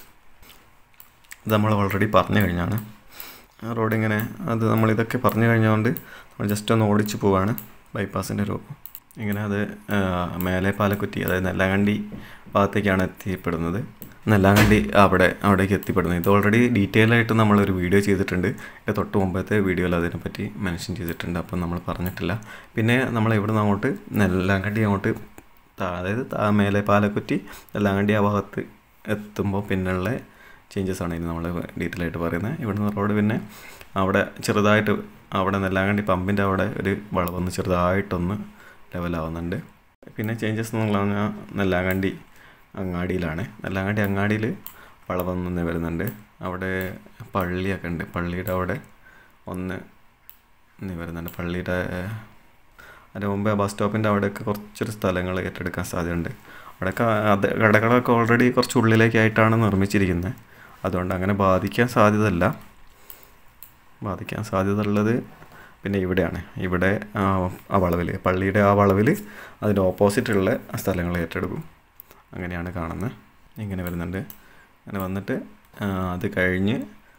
ഇത് നമ്മൾ ഓൾറെഡി പറഞ്ഞു കഴിഞ്ഞാണ് ആ റോഡ് ഇങ്ങനെ അത് നമ്മളിതൊക്കെ പറഞ്ഞു കഴിഞ്ഞതുകൊണ്ട് നമ്മൾ ജസ്റ്റ് ഒന്ന് ഓടിച്ചു പോവാണ് ബൈപ്പാസിൻ്റെ രൂപം ഇങ്ങനെ അത് ആ, മേലെ പാലക്കുറ്റി അതായത് നെല്ലാങ്കണ്ടി ഭാഗത്തേക്കാണ് എത്തിപ്പെടുന്നത് നെല്ലാങ്കണ്ടി അവിടെ അവിടേക്ക് എത്തിപ്പെടുന്നത് ഇത് ഓൾറെഡി ഡീറ്റെയിൽ ആയിട്ട് നമ്മളൊരു വീഡിയോ ചെയ്തിട്ടുണ്ട് ഇതിൻ്റെ തൊട്ട് മുമ്പത്തെ വീഡിയോയിൽ അതിനെപ്പറ്റി മെൻഷൻ ചെയ്തിട്ടുണ്ട് അപ്പം നമ്മൾ പറഞ്ഞിട്ടില്ല പിന്നെ നമ്മൾ ഇവിടുന്ന് അങ്ങോട്ട് നെല്ലാങ്കണ്ടി അങ്ങോട്ട് താ- അതായത് താ- മേലെ പാലക്കുറ്റി നെല്ലാങ്കണ്ടി ആ ഭാഗത്ത് എത്തുമ്പോൾ പിന്നുള്ള ചേഞ്ചസ് ആണ് ഇനി നമ്മൾ ഡീറ്റെയിൽ ആയിട്ട് പറയുന്നത് ഇവിടുന്ന് റോഡ് പിന്നെ അവിടെ ചെറുതായിട്ട് അവിടെ നെല്ലാങ്കണ്ടി പമ്പിൻ്റെ അവിടെ ഒരു വളവൊന്ന് ചെറുതായിട്ടൊന്ന് ലെവലാവുന്നുണ്ട് പിന്നെ ചേഞ്ചസ് എന്ന് പറഞ്ഞാൽ നെല്ലാങ്കണ്ടി അങ്ങാടിയിലാണ് നെല്ലാങ്കണ്ടി അങ്ങാടിയിൽ വളവൊന്ന് വരുന്നുണ്ട് അവിടെ പള്ളിയൊക്കെ ഉണ്ട് പള്ളിയുടെ അവിടെ ഒന്ന് ഇനി വരുന്നുണ്ട് പള്ളിയുടെ അതിന് മുമ്പേ ബസ് സ്റ്റോപ്പിൻ്റെ അവിടെയൊക്കെ കുറച്ചൊരു സ്ഥലങ്ങൾ ഏറ്റെടുക്കാൻ സാധ്യതയുണ്ട് അവിടെയൊക്കെ അത് കടകളൊക്കെ ഓൾറെഡി കുറച്ച് ഉള്ളിലേക്കായിട്ടാണ് നിർമ്മിച്ചിരിക്കുന്നത് അതുകൊണ്ട് അങ്ങനെ ബാധിക്കാൻ സാധ്യതയില്ല ബാധിക്കാൻ സാധ്യത ഉള്ളത് പിന്നെ ഇവിടെയാണ് ഇവിടെ ആ ആ വളവിൽ പള്ളിയുടെ ആ വളവിൽ അതിൻ്റെ ഓപ്പോസിറ്റുള്ള സ്ഥലങ്ങൾ ഏറ്റെടുക്കും അങ്ങനെയാണ് കാണുന്നത് ഇങ്ങനെ വരുന്നുണ്ട് അങ്ങനെ വന്നിട്ട് ആ, അത് കഴിഞ്ഞ്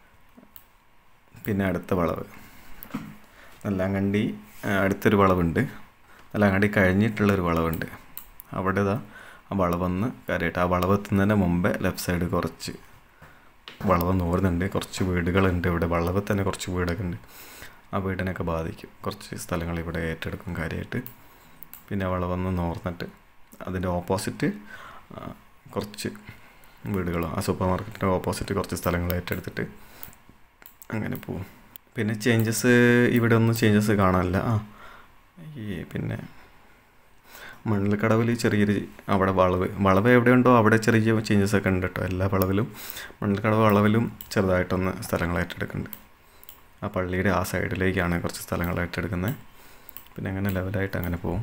പിന്നെ അടുത്ത വളവ് നെല്ലാങ്കണ്ടി ആ, അടുത്തൊരു വളവുണ്ട് നെല്ലാങ്കണ്ടി കഴിഞ്ഞിട്ടുള്ളൊരു വളവുണ്ട് അവിടെ ഇതാ ആ വളവൊന്ന് കയറിയിട്ട് ആ വളവ് എത്തുന്നതിന് മുമ്പേ ലെഫ്റ്റ് സൈഡ് കുറച്ച് വളവ് നൂറുന്നുണ്ട് കുറച്ച് വീടുകളുണ്ട് ഇവിടെ വളവ് തന്നെ കുറച്ച് വീടൊക്കെ ഉണ്ട് ആ വീടിനൊക്കെ ബാധിക്കും കുറച്ച് സ്ഥലങ്ങൾ ഇവിടെ ഏറ്റെടുക്കും കാര്യമായിട്ട് പിന്നെ വളവൊന്ന് നോർന്നിട്ട് അതിൻ്റെ ഓപ്പോസിറ്റ് ആ, കുറച്ച് വീടുകളും ആ സൂപ്പർ മാർക്കറ്റിൻ്റെ ഓപ്പോസിറ്റ് കുറച്ച് സ്ഥലങ്ങൾ ഏറ്റെടുത്തിട്ട് അങ്ങനെ പോവും പിന്നെ ചേഞ്ചസ് ഇവിടെ ഒന്നും ചേഞ്ചസ് കാണാനില്ല ആ ഈ പിന്നെ മണൽക്കടവിൽ ചെറിയൊരു അവിടെ വളവ് വളവ് എവിടെയുണ്ടോ അവിടെ ചെറിയ ചേഞ്ചസ് ഒക്കെ ഉണ്ട് കേട്ടോ എല്ലാ വളവിലും മണൽക്കടവ് വളവിലും ചെറുതായിട്ടൊന്ന് സ്ഥലങ്ങൾ ഏറ്റെടുക്കുന്നുണ്ട് ആ പള്ളിയുടെ ആ സൈഡിലേക്കാണ് കുറച്ച് സ്ഥലങ്ങൾ ഏറ്റെടുക്കുന്നത് പിന്നെ അങ്ങനെ ലെവലായിട്ട് അങ്ങനെ പോകും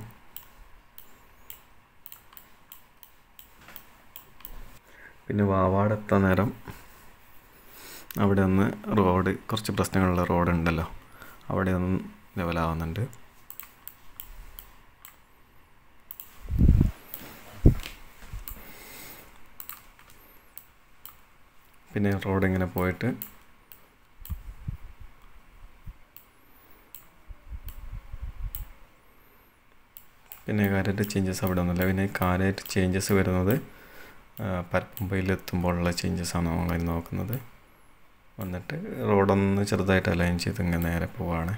പിന്നെ വാവാടെത്താൻ നേരം അവിടെ ഒന്ന് റോഡ് കുറച്ച് പ്രശ്നങ്ങളുള്ള റോഡുണ്ടല്ലോ അവിടെ ഒന്ന് ലെവലാവുന്നുണ്ട് പിന്നെ റോഡ് ഇങ്ങനെ പോയിട്ട് പിന്നെ കാര്യമായിട്ട് ചേഞ്ചസ് അവിടെ ഒന്നുമില്ല പിന്നെ കാര്യമായിട്ട് ചേഞ്ചസ് വരുന്നത് പരപ്പുമ്പയിലെത്തുമ്പോഴുള്ള ചേഞ്ചസ് ആണ് നമ്മൾ നോക്കുന്നത് വന്നിട്ട് റോഡൊന്ന് ചെറുതായിട്ട് അലൈൻ ചെയ്ത് ഇങ്ങനെ നേരെ പോവാണ്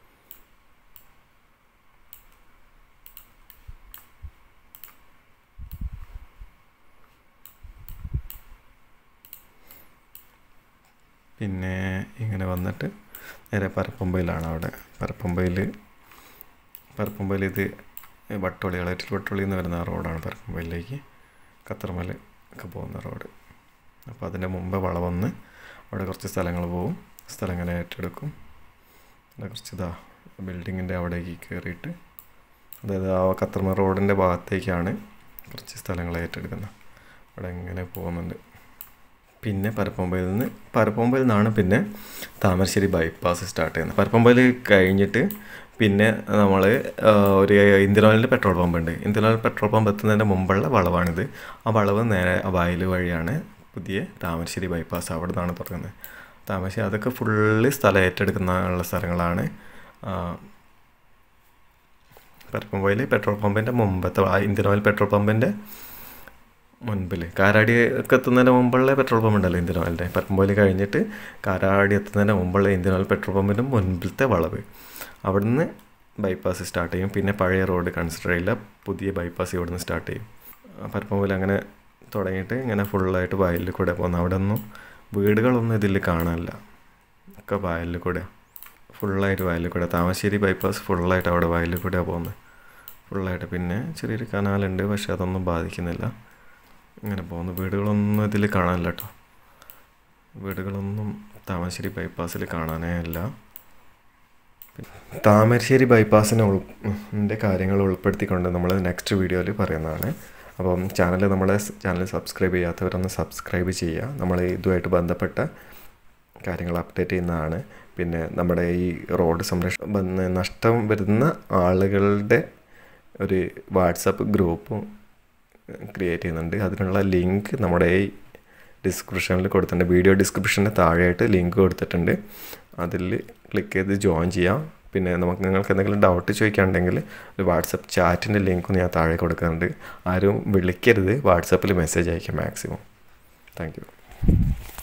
പിന്നെ ഇങ്ങനെ വന്നിട്ട് നേരെ പരപ്പുമ്പയിലാണ് അവിടെ പരപ്പുമ്പയിൽ പരപ്പുമ്പയിൽ ഇത് വട്ടോളി കളറ്റിൽ വട്ടോളി എന്ന് വരുന്ന റോഡാണ് പരപ്പുമ്പയിലേക്ക് കത്തർമൽ ഒക്കെ പോകുന്ന റോഡ് അപ്പോൾ അതിൻ്റെ മുമ്പ് വളവന്ന് അവിടെ കുറച്ച് സ്ഥലങ്ങൾ പോവും സ്ഥലങ്ങൾ ഏറ്റെടുക്കും അവിടെ കുറച്ച് ഇതാ ബിൽഡിങ്ങിൻ്റെ അവിടേക്ക് കയറിയിട്ട് അതായത് ആ കത്തർമ റോഡിൻ്റെ ഭാഗത്തേക്കാണ് കുറച്ച് സ്ഥലങ്ങൾ ഏറ്റെടുക്കുന്നത് അവിടെ ഇങ്ങനെ പോകുന്നുണ്ട് പിന്നെ പരപ്പമ്പയിൽ നിന്ന് പരപ്പമ്പയിൽ നിന്നാണ് പിന്നെ താമരശ്ശേരി ബൈപ്പാസ് സ്റ്റാർട്ട് ചെയ്യുന്നത് പരപ്പമ്പയിൽ കഴിഞ്ഞിട്ട് പിന്നെ നമ്മൾ ഒരു ഇന്ത്യൻ ഓയിലിൻ്റെ പെട്രോൾ പമ്പ് ഉണ്ട് ഇന്ത്യൻ ഓയിൽ പെട്രോൾ പമ്പ് എത്തുന്നതിൻ്റെ മുമ്പുള്ള വളവാണിത് ആ വളവ് നേരെ വയൽ വഴിയാണ് പുതിയ താമരശ്ശേരി ബൈപ്പാസ് അവിടെ നിന്നാണ് തുടങ്ങുന്നത് താമരശ്ശേരി അതൊക്കെ ഫുള്ള് സ്ഥലം ഏറ്റെടുക്കുന്ന ഉള്ള സ്ഥലങ്ങളാണ് പരപ്പമ്പയിൽ പെട്രോൾ പമ്പിൻ്റെ മുമ്പത്തെ ആ ഇന്ത്യൻ ഓയിൽ പെട്രോൾ പമ്പിൻ്റെ മുൻപിൽ കാരാടി ഒക്കെ എത്തുന്നതിന് മുമ്പുള്ള പെട്രോൾ പമ്പ് ഉണ്ടല്ലോ ഇന്ത്യൻ ഓയിലിൻ്റെ പരപ്പമ്പയിൽ കഴിഞ്ഞിട്ട് കാരാടി എത്തുന്നതിന് മുമ്പുള്ള ഇന്ത്യൻ ഓയിൽ പെട്രോൾ പമ്പിൻ്റെ മുൻപിലത്തെ വളവ് അവിടുന്ന് ബൈപ്പാസ് സ്റ്റാർട്ട് ചെയ്യും പിന്നെ പഴയ റോഡ് കൺസിഡർ ചെയ്യില്ല പുതിയ ബൈപ്പാസ് ഇവിടുന്ന് സ്റ്റാർട്ട് ചെയ്യും പരപ്പമ്പയിൽ അങ്ങനെ തുടങ്ങിയിട്ട് ഇങ്ങനെ ഫുള്ളായിട്ട് വയലിൽ കൂടെ പോകുന്നത് അവിടെ ഒന്നും വീടുകളൊന്നും ഇതിൽ കാണാനില്ല ഒക്കെ വയലിൽ കൂടെ ഫുള്ളായിട്ട് വയലിൽ കൂടെ താമരശ്ശേരി ബൈപ്പാസ് ഫുള്ളായിട്ട് അവിടെ വയലിൽ കൂടെയാണ് പോകുന്നത് ഫുള്ളായിട്ട് പിന്നെ ചെറിയൊരു കനാലുണ്ട് പക്ഷെ അതൊന്നും ബാധിക്കുന്നില്ല ഇങ്ങനെ പോകുന്നു വീടുകളൊന്നും ഇതിൽ കാണാനില്ല കേട്ടോ വീടുകളൊന്നും താമരശ്ശേരി ബൈപ്പാസിൽ കാണാനേ ഇല്ല താമരശ്ശേരി ബൈപ്പാസിനെ ഉൾ കാര്യങ്ങൾ ഉൾപ്പെടുത്തിക്കൊണ്ട് നമ്മൾ നെക്സ്റ്റ് വീഡിയോയിൽ പറയുന്നതാണ് അപ്പം ചാനൽ നമ്മളെ ചാനൽ സബ്സ്ക്രൈബ് ചെയ്യാത്തവരൊന്ന് സബ്സ്ക്രൈബ് ചെയ്യുക നമ്മൾ ഇതുമായിട്ട് ബന്ധപ്പെട്ട കാര്യങ്ങൾ അപ്ഡേറ്റ് ചെയ്യുന്നതാണ് പിന്നെ നമ്മുടെ ഈ റോഡ് സംരക്ഷണം നഷ്ടം വരുന്ന ആളുകളുടെ ഒരു വാട്സപ്പ് ഗ്രൂപ്പും ക്രിയേറ്റ് ചെയ്യുന്നുണ്ട് അതിനുള്ള ലിങ്ക് നമ്മുടെ ഈ ഡിസ്ക്രിപ്ഷനിൽ കൊടുത്തിട്ടുണ്ട് വീഡിയോ ഡിസ്ക്രിപ്ഷൻ്റെ താഴെയായിട്ട് ലിങ്ക് കൊടുത്തിട്ടുണ്ട് അതിൽ ക്ലിക്ക് ചെയ്ത് ജോയിൻ ചെയ്യാം പിന്നെ നമുക്ക് നിങ്ങൾക്ക് എന്തെങ്കിലും ഡൗട്ട് ചോദിക്കാനുണ്ടെങ്കിൽ ഒരു വാട്സപ്പ് ചാറ്റിൻ്റെ ലിങ്കും ഞാൻ താഴെ കൊടുക്കുന്നുണ്ട് ആരും വിളിക്കരുത് വാട്സപ്പിൽ മെസ്സേജ് അയക്കാം മാക്സിമം താങ്ക്